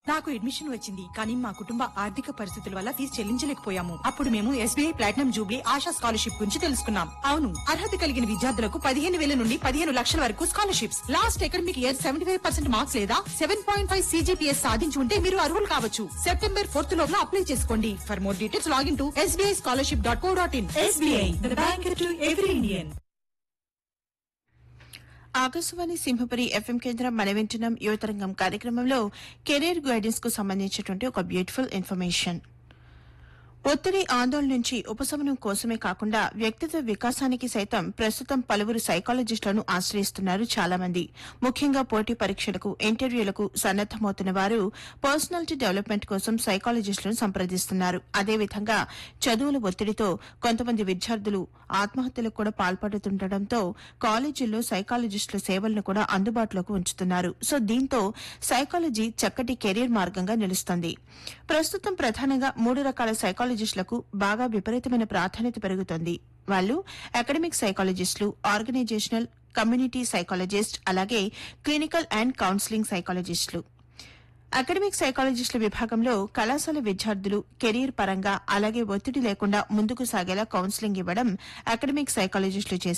నాకు అడ్మిషన్ వచ్చింది కానీ మా కుటుంబ ఆర్థిక పరిస్థితుల వల్ల ఫీజు చెల్లించలేకపోయాము అప్పుడు మేము SBI platinum jubilee Asha scholarship గురించి తెలుసుకున్నాం అవును అర్హత కలిగిన విద్యార్థులకు పదిహేను వేల నుండి పదిహేను లక్షల వరకు scholarships last academic year seventy five percent marks లేదా సెవెన్ పాయింట్ ఫైవ్ సీజీపీఎస్ సాధించి ఉంటే మీరు అర్హులు కావచ్చు సెప్టెంబర్ ఫోర్త్ లోపల అప్లై చేసుకోండి for more details login to SBI scholarship dot co dot in SBI bank to every Indian Akashvani Simhapuri FM కేంద్రం మన వింటున్నాం యువతరంగం కార్యక్రమంలో కెరీర్ గైడెన్స్ కు సంబంధించినటువంటి ఒక బ్యూటిఫుల్ ఇన్ఫర్మేషన్ ఒత్తిడి ఆందోళన నుంచి ఉపశమనం కోసమే కాకుండా వ్యక్తిత్వ వికాసానికి సైతం ప్రస్తుతం పలువురు సైకాలజిస్టులను ఆశ్రయిస్తున్నారు చాలా మంది ముఖ్యంగా పోటీ పరీక్షలకు ఇంటర్వ్యూలకు సన్నద్దమవుతున్న వారు పర్సనాలిటీ డెవలప్మెంట్ కోసం సైకాలజిస్టులను సంప్రదిస్తున్నారు అదేవిధంగా చదువుల ఒత్తిడితో కొంతమంది విద్యార్థులు ఆత్మహత్యలకు కూడా పాల్పడుతుండటంతో కాలేజీల్లో సైకాలజిస్టుల సేవలను కూడా అందుబాటులోకి ఉంచుతున్నారు సో దీంతో సైకాలజీ చక్కటి కెరీర్ మార్గంగా నిలుస్తోంది ప్రస్తుతం ప్రధానంగా మూడు రకాల సైకాలజిస్టులకు బాగా విపరీతమైన ప్రాధాన్యత పెరుగుతోంది వాళ్ళు అకాడమిక్ సైకాలజిస్టులు ఆర్గనైజేషనల్ కమ్యూనిటీ సైకాలజిస్ట్ అలాగే క్లినికల్ అండ్ కౌన్సిలింగ్ సైకాలజిస్టులు అకాడమిక్ సైకాలజిస్టుల విభాగంలో కళాశాల విద్యార్థులు కెరీర్ పరంగా అలాగే ఒత్తిడి లేకుండా ముందుకు సాగేలా కౌన్సిలింగ్ ఇవ్వడం అకాడమిక్ సైకాలజిస్టులు చేసే